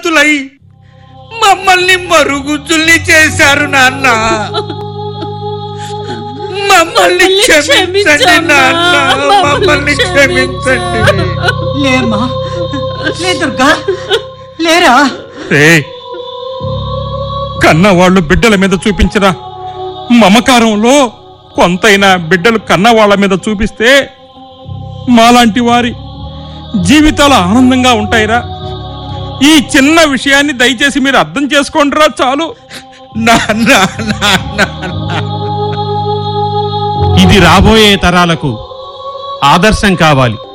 చేతులై మమ్మల్ని మరుగుజ్జుల్ని చేశారు నాన్న మమ్మల్ని క్షమించండి నాన్న మమ్మల్ని క్షమించండి లేమ్మా లే దుర్గా లేరా రే కన్నవాళ్ళు బిడ్డల మీద చూపించిన మమకారంలో కొంతైనా బిడ్డలు కన్నవాళ్ల మీద చూపిస్తే మాలాంటి వారి జీవితాలు ఆనందంగా ఉంటాయిరా ఈ చిన్న విషయాన్ని దయచేసి మీరు అర్థం చేసుకోండిరా చాలు నాన్న నాన్న ఇది రాబోయే తరాలకు ఆదర్శం కావాలి